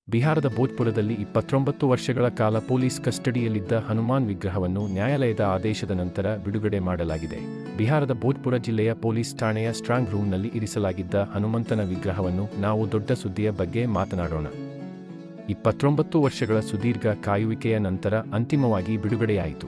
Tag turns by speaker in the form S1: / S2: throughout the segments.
S1: ಬಿಹಾರದ ಭೋಜ್ಪುರದಲ್ಲಿ ಇಪ್ಪತ್ತೊಂಬತ್ತು ವರ್ಷಗಳ ಕಾಲ ಪೊಲೀಸ್ ಕಸ್ಟಡಿಯಲ್ಲಿದ್ದ ಹನುಮಾನ್ ವಿಗ್ರಹವನ್ನು ನ್ಯಾಯಾಲಯದ ಆದೇಶದ ನಂತರ ಬಿಡುಗಡೆ ಮಾಡಲಾಗಿದೆ ಬಿಹಾರದ ಭೋಜ್ಪುರ ಜಿಲ್ಲೆಯ ಪೊಲೀಸ್ ಠಾಣೆಯ ಸ್ಟ್ರಾಂಗ್ ರೂಮ್ನಲ್ಲಿ ಇರಿಸಲಾಗಿದ್ದ ಹನುಮಂತನ ವಿಗ್ರಹವನ್ನು ನಾವು ದೊಡ್ಡ ಸುದ್ದಿಯ ಬಗ್ಗೆ ಮಾತನಾಡೋಣ ಇಪ್ಪತ್ತೊಂಬತ್ತು ವರ್ಷಗಳ ಸುದೀರ್ಘ ಕಾಯುವಿಕೆಯ ನಂತರ ಅಂತಿಮವಾಗಿ ಬಿಡುಗಡೆಯಾಯಿತು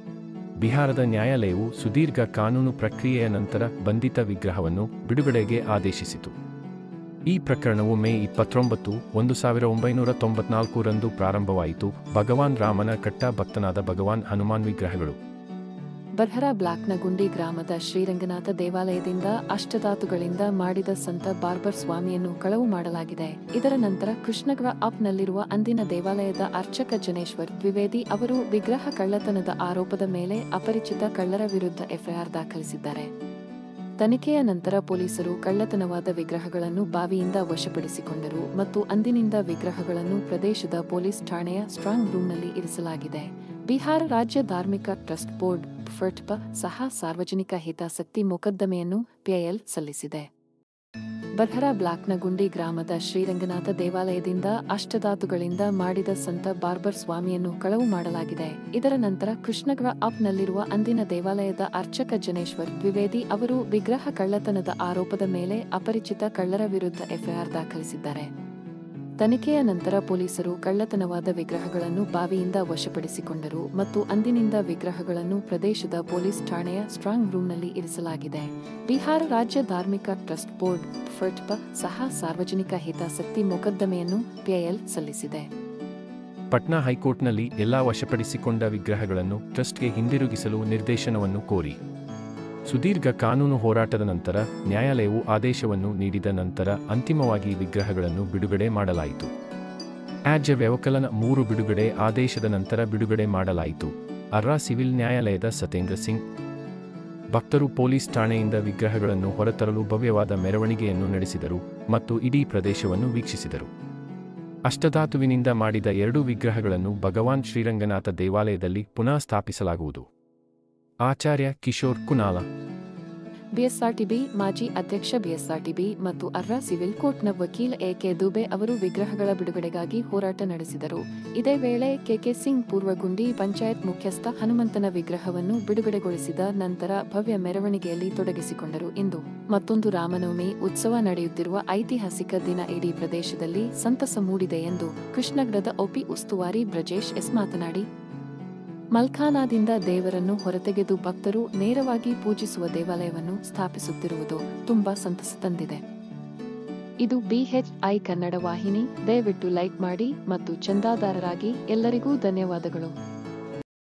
S1: ಬಿಹಾರದ ನ್ಯಾಯಾಲಯವು ಸುದೀರ್ಘ ಕಾನೂನು ಪ್ರಕ್ರಿಯೆಯ ನಂತರ ಬಂಧಿತ ವಿಗ್ರಹವನ್ನು ಬಿಡುಗಡೆಗೆ ಆದೇಶಿಸಿತು ಈ ಪ್ರಕರಣವು ಮೇ ಇಪ್ಪತ್ತೊಂಬತ್ತು ಒಂದು ಸಾವಿರ ಒಂಬೈನೂರ ತೊಂಬತ್ನಾಲ್ಕರಂದು ಪ್ರಾರಂಭವಾಯಿತು ಭಗವಾನ್ ರಾಮನ ಕಟ್ಟ ಭಕ್ತನಾದ ಭಗವಾನ್ ಹನುಮಾನ್ ವಿಗ್ರಹಗಳು
S2: ಬರ್ಹರ ಬ್ಲಾಕ್ನ ಗುಂಡಿ ಗ್ರಾಮದ ಶ್ರೀರಂಗನಾಥ ದೇವಾಲಯದಿಂದ ಅಷ್ಟಧಾತುಗಳಿಂದ ಮಾಡಿದ ಸಂತ ಬಾರ್ಬರ್ ಸ್ವಾಮಿಯನ್ನು ಕಳವು ಮಾಡಲಾಗಿದೆ ಇದರ ನಂತರ ಕೃಷ್ಣಗ್ರ ಅಪ್ನಲ್ಲಿರುವ ಅಂದಿನ ದೇವಾಲಯದ ಅರ್ಚಕ ಜನೇಶ್ವರ್ ದ್ವಿವೇದಿ ಅವರು ವಿಗ್ರಹ ಕಳ್ಳತನದ ಆರೋಪದ ಮೇಲೆ ಅಪರಿಚಿತ ಕಳ್ಳರ ವಿರುದ್ಧ ಎಫ್ಐಆರ್ ದಾಖಲಿಸಿದ್ದಾರೆ ತನಿಖೆಯ ನಂತರ ಪೊಲೀಸರು ಕಳ್ಳತನವಾದ ವಿಗ್ರಹಗಳನ್ನು ಬಾವಿಯಿಂದ ವಶಪಡಿಸಿಕೊಂಡರು ಮತ್ತು ಅಂದಿನಿಂದ ವಿಗ್ರಹಗಳನ್ನು ಪ್ರದೇಶದ ಪೊಲೀಸ್ ಠಾಣೆಯ ಸ್ಟ್ರಾಂಗ್ ರೂಮ್ನಲ್ಲಿ ಇರಿಸಲಾಗಿದೆ ಬಿಹಾರ ರಾಜ್ಯ ಧಾರ್ಮಿಕ ಟ್ರಸ್ಟ್ ಬೋರ್ಡ್ ಫರ್ಟ್ಪ ಸಹ ಸಾರ್ವಜನಿಕ ಹಿತಾಸಕ್ತಿ ಮೊಕದ್ದಮೆಯನ್ನು ಪಿಐಎಲ್ ಸಲ್ಲಿಸಿದೆ ಬರ್ಹರ ಬ್ಲಾಕ್ನ ಗುಂಡಿ ಗ್ರಾಮದ ಶ್ರೀರಂಗನಾಥ ದೇವಾಲಯದಿಂದ ಅಷ್ಟಧಾತುಗಳಿಂದ ಮಾಡಿದ ಸಂತ ಬಾರ್ಬರ್ ಸ್ವಾಮಿಯನ್ನು ಕಳವು ಮಾಡಲಾಗಿದೆ ಇದರ ನಂತರ ಕೃಷ್ಣಗ್ರ ಅಪ್ನಲ್ಲಿರುವ ಅಂದಿನ ದೇವಾಲಯದ ಅರ್ಚಕ ಜನೇಶ್ವರ್ ದ್ವಿವೇದಿ ಅವರು ವಿಗ್ರಹ ಕಳ್ಳತನದ ಆರೋಪದ ಮೇಲೆ ಅಪರಿಚಿತ ಕಳ್ಳರ ವಿರುದ್ಧ ಎಫ್ಐಆರ್ ದಾಖಲಿಸಿದ್ದಾರೆ ತನಿಖೆಯ ನಂತರ ಪೊಲೀಸರು ಕಳ್ಳತನವಾದ ವಿಗ್ರಹಗಳನ್ನು ಬಾವಿಯಿಂದ ವಶಪಡಿಸಿಕೊಂಡರು ಮತ್ತು ಅಂದಿನಿಂದ ವಿಗ್ರಹಗಳನ್ನು ಪ್ರದೇಶದ ಪೊಲೀಸ್ ಠಾಣೆಯ ಸ್ಟ್ರಾಂಗ್ ರೂಮ್ನಲ್ಲಿ ಇರಿಸಲಾಗಿದೆ ಬಿಹಾರ ರಾಜ್ಯ ಧಾರ್ಮಿಕ ಟ್ರಸ್ಟ್ ಬೋರ್ಡ್ ಫರ್ಟ್ಪ ಸಹ ಸಾರ್ವಜನಿಕ ಹಿತಾಸಕ್ತಿ ಮೊಕದ್ದಮೆಯನ್ನು ಪಿಐಎಲ್ ಸಲ್ಲಿಸಿದೆ
S1: ಪಟ್ನಾ ಹೈಕೋರ್ಟ್ನಲ್ಲಿ ಎಲ್ಲಾ ವಶಪಡಿಸಿಕೊಂಡ ವಿಗ್ರಹಗಳನ್ನು ಟ್ರಸ್ಟ್ಗೆ ಹಿಂದಿರುಗಿಸಲು ನಿರ್ದೇಶನವನ್ನು ಕೋರಿ ಸುದೀರ್ಘ ಕಾನೂನು ಹೋರಾಟದ ನಂತರ ನ್ಯಾಯಾಲಯವು ಆದೇಶವನ್ನು ನೀಡಿದ ನಂತರ ಅಂತಿಮವಾಗಿ ವಿಗ್ರಹಗಳನ್ನು ಬಿಡುಗಡೆ ಮಾಡಲಾಯಿತು ರಾಜ್ಯ ವ್ಯವಕಲನ ಮೂರು ಬಿಡುಗಡೆ ಆದೇಶದ ನಂತರ ಬಿಡುಗಡೆ ಮಾಡಲಾಯಿತು ಅರ್ರಾ ಸಿವಿಲ್ ನ್ಯಾಯಾಲಯದ ಸತೇಂದ್ರ ಸಿಂಗ್ ಭಕ್ತರು ಪೊಲೀಸ್ ಠಾಣೆಯಿಂದ ವಿಗ್ರಹಗಳನ್ನು ಹೊರತರಲು ಭವ್ಯವಾದ ಮೆರವಣಿಗೆಯನ್ನು ನಡೆಸಿದರು ಮತ್ತು ಇಡೀ ಪ್ರದೇಶವನ್ನು ವೀಕ್ಷಿಸಿದರು ಅಷ್ಟಧಾತುವಿನಿಂದ ಮಾಡಿದ ಎರಡು ವಿಗ್ರಹಗಳನ್ನು ಭಗವಾನ್ ಶ್ರೀರಂಗನಾಥ ದೇವಾಲಯದಲ್ಲಿ ಪುನಃ ಸ್ಥಾಪಿಸಲಾಗುವುದು ಆಚಾರ್ಯ ಕಿಶೋರ್ ಕುನಾಲ
S2: ಬಿಎಸ್ಆರ್ಟಿಬಿ ಮಾಜಿ ಅಧ್ಯಕ್ಷ ಬಿಎಸ್ಆರ್ಟಿಬಿ ಮತ್ತು ಅರ್ರಾ ಸಿವಿಲ್ ಕೋರ್ಟ್ನ ವಕೀಲ ಎಕೆ ದುಬೆ ಅವರು ವಿಗ್ರಹಗಳ ಬಿಡುಗಡೆಗಾಗಿ ಹೋರಾಟ ನಡೆಸಿದರು ಇದೇ ವೇಳೆ ಕೆಕೆ ಸಿಂಗ್ ಪೂರ್ವಗುಂಡಿ ಪಂಚಾಯತ್ ಮುಖ್ಯಸ್ಥ ಹನುಮಂತನ ವಿಗ್ರಹವನ್ನು ಬಿಡುಗಡೆಗೊಳಿಸಿದ ನಂತರ ಭವ್ಯ ಮೆರವಣಿಗೆಯಲ್ಲಿ ತೊಡಗಿಸಿಕೊಂಡರು ಇಂದು ಮತ್ತೊಂದು ರಾಮನವಮಿ ಉತ್ಸವ ನಡೆಯುತ್ತಿರುವ ಐತಿಹಾಸಿಕ ದಿನ ಇಡೀ ಪ್ರದೇಶದಲ್ಲಿ ಸಂತಸ ಮೂಡಿದೆ ಎಂದು ಕೃಷ್ಣಗ್ರದ ಒಪಿ ಉಸ್ತುವಾರಿ ಬ್ರಜೇಶ್ ಎಸ್ ಮಾತನಾಡಿ ಮಲ್ಖಾನಾದಿಂದ ದೇವರನ್ನು ಹೊರತೆಗೆದು ಭಕ್ತರು ನೇರವಾಗಿ ಪೂಜಿಸುವ ದೇವಾಲಯವನ್ನು ಸ್ಥಾಪಿಸುತ್ತಿರುವುದು ತುಂಬಾ ಸಂತಸ ತಂದಿದೆ ಇದು ಬಿಎಚ್ಐ ಕನ್ನಡ ವಾಹಿನಿ ದಯವಿಟ್ಟು ಲೈಕ್ ಮಾಡಿ ಮತ್ತು ಚಂದಾದಾರರಾಗಿ ಎಲ್ಲರಿಗೂ ಧನ್ಯವಾದಗಳು